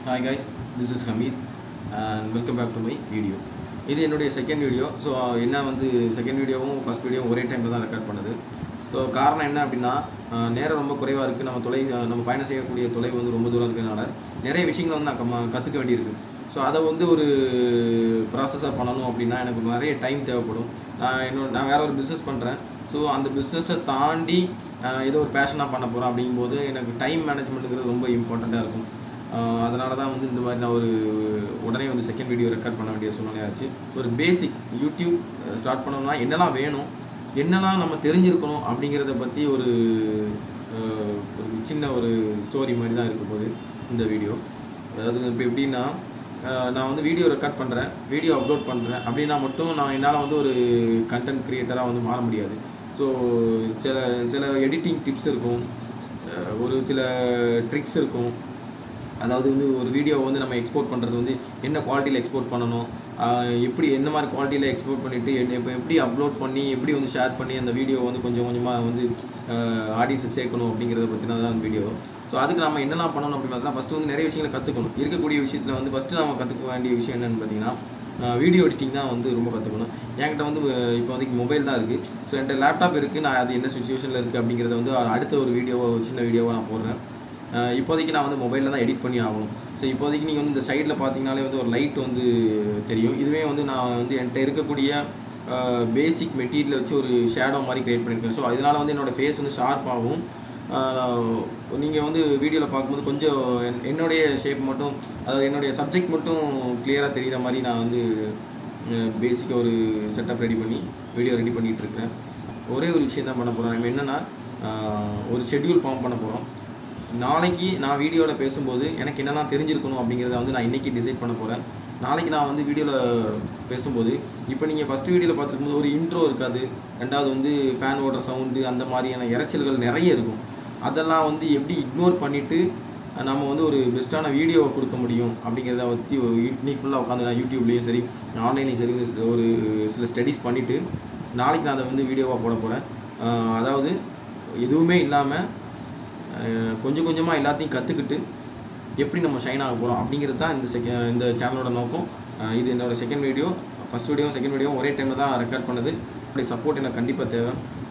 hi guys this is Hameed and welcome back to my video இது என்னுடைய second video so என்ன வந்து second வீடியோவும் ஃபஸ்ட் வீடியோவும் ஒரே டைமில் தான் ரெக்கார்ட் பண்ணுது ஸோ காரணம் என்ன அப்படின்னா அஹ், நேரம் ரொம்ப குறைவாக இருக்குது நம்ம தொலை நம்ம பயணம் செய்யக்கூடிய தொலைவு வந்து ரொம்ப தூரம் இருக்கிறதுனால நிறைய விஷயங்களை வந்து நான் கம்ம கற்றுக்க வேண்டியிருக்கு ஸோ அதை வந்து ஒரு ப்ராசஸாக பண்ணணும் அப்படின்னா எனக்கு நிறைய டைம் தேவைப்படும் நான் என்னோட நான் வேற ஒரு பிஸ்னஸ் பண்ணுறேன் ஸோ அந்த பிஸ்னஸை தாண்டி அஹ், ஏதோ ஒரு பேஷனாக பண்ண போகிறேன் அப்படிங்கும்போது எனக்கு டைம் மேனேஜ்மெண்ட்டுங்கிறது ரொம்ப இம்பார்ட்டண்ட்டாக இருக்கும் அதனால தான் வந்து இந்த மாதிரி நான் ஒரு உடனே வந்து செகண்ட் வீடியோ ரெக்கார்ட் பண்ண வேண்டிய சூழ்நிலையாச்சு ஒரு பேசிக் யூடியூப் ஸ்டார்ட் பண்ணோம்னா என்னெல்லாம் வேணும் என்னெல்லாம் நம்ம தெரிஞ்சிருக்கணும் அப்படிங்கிறத பற்றி ஒரு அஹ், ஒரு சின்ன ஒரு ஸ்டோரி மாதிரி தான் இருக்க போகுது இந்த வீடியோ அதாவது இப்போ எப்படின்னா அஹ், நான் வந்து வீடியோ ரெக்கார்ட் பண்ணுறேன் வீடியோ அப்லோட் பண்ணுறேன் அப்படின்னா மட்டும் நான் என்னால் வந்து ஒரு கண்டென்ட் க்ரியேட்டராக வந்து மாற முடியாது ஸோ சில சில எடிட்டிங் டிப்ஸ் இருக்கும் அஹ், ஒரு சில ட்ரிக்ஸ் இருக்கும் அதாவது வந்து ஒரு வீடியோ வந்து நம்ம எக்ஸ்போர்ட் பண்ணுறது வந்து என்ன குவாலிட்டியில் எக்ஸ்போர்ட் பண்ணணும் ஆஹ் எப்படி என்ன மாதிரி குவாலிட்டியில் எக்ஸ்போர்ட் பண்ணிவிட்டு இப்போ எப்படி அப்லோட் பண்ணி எப்படி வந்து ஷேர் பண்ணி அந்த வீடியோ வந்து கொஞ்சம் கொஞ்சமாக வந்து ஆடியன்ஸை சேர்க்கணும் அப்படிங்கிறத பற்றின தான் வீடியோ ஸோ அதுக்கு நம்ம என்னெல்லாம் பண்ணணும் அப்படின்னு பார்த்தா ஃபஸ்ட்டு வந்து நிறைய விஷயங்களை கற்றுக்கணும் இருக்கக்கூடிய விஷயத்தில் வந்து ஃபஸ்ட்டு நம்ம கற்றுக்க வேண்டிய விஷயம் என்னென்னு பார்த்தீங்கன்னா வீடியோ எடிட்டிங் தான் வந்து ரொம்ப கற்றுக்கணும் என்கிட்ட வந்து அஹ் இப்போ வந்து மொபைல் தான் இருக்குது ஸோ என்கிட்ட லேப்டாப் இருக்குது நான் அது என்ன சுச்சுவேஷனில் இருக்குது அப்படிங்கிறத வந்து அடுத்த ஒரு வீடியோவோ சின்ன வீடியோவாக நான் போடுறேன் அஹ் இப்போதைக்கு நான் வந்து மொபைலில் தான் எடிட் பண்ணி ஆகணும் ஸோ இப்போதைக்கு நீங்கள் வந்து இந்த சைடில் பார்த்தீங்கனாலே வந்து ஒரு லைட் வந்து தெரியும் இதுவே வந்து நான் வந்து என்கிட்ட இருக்கக்கூடிய பேசிக் மெட்டீரியல் வச்சு ஒரு ஷேடோ மாதிரி க்ரியேட் பண்ணியிருக்கேன் ஸோ இதனால் வந்து என்னோடய ஃபேஸ் வந்து ஷார்ப்பாகும் நீங்கள் வந்து வீடியோவில் பார்க்கும்போது கொஞ்சம் என்- என்னுடைய ஷேப் மட்டும் அதாவது என்னுடைய சப்ஜெக்ட் மட்டும் கிளியராக தெரிகிற மாதிரி நான் வந்து பேசிக்காக ஒரு செட்டப் ரெடி பண்ணி வீடியோ ரெடி பண்ணிகிட்டு இருக்கிறேன் ஒரே ஒரு விஷயம் தான் பண்ண போகிறோம் நம்ம என்னென்னா ஒரு ஷெட்யூல் ஃபார்ம் பண்ண போகிறோம் நாளைக்கு நான் வீடியோவில் பேசும்போது எனக்கு என்னெல்லாம் தெரிஞ்சிருக்கணும் அப்படிங்கிறத வந்து நான் இன்றைக்கி டிசைட் பண்ண போகிறேன் நாளைக்கு நான் வந்து வீடியோவில் பேசும்போது இப்போ நீங்கள் ஃபஸ்ட் வீடியோவில் பார்த்துருக்கும்போது ஒரு இன்ட்ரோ இருக்காது ரெண்டாவது வந்து ஃபேன் ஓடுற சவுண்டு அந்த மாதிரியான இரைச்சல்கள் நிறைய இருக்கும் அதெல்லாம் வந்து எப்படி இக்னோர் பண்ணிவிட்டு நம்ம வந்து ஒரு பெஸ்ட்டான வீடியோவை கொடுக்க முடியும் அப்படிங்கிறத பற்றி இன்னைக்கு ஃபுல்லாக உட்காந்து நான் யூடியூப்லேயும் சரி ஆன்லைன்லேயும் சரி ஒரு சில- ஒரு சில ஸ்டடீஸ் பண்ணிவிட்டு நாளைக்கு நான் அதை வந்து வீடியோவாக போட போகிறேன் அதாவது எதுவுமே இல்லாமல் அஹ் கொஞ்சம் கொஞ்சமாக எல்லாத்தையும் கற்றுக்கிட்டு எப்படி நம்ம ஷைன் ஆக போகிறோம் அப்படிங்கிறது தான் இந்த செக இந்த சேனலோட நோக்கம் அஹ் இது என்னோட second video first video second video ஒரே டைமில் தான் ரெக்கார்ட் பண்ணது அப்படி சப்போர்ட் எனக்கு கண்டிப்பாக தேவை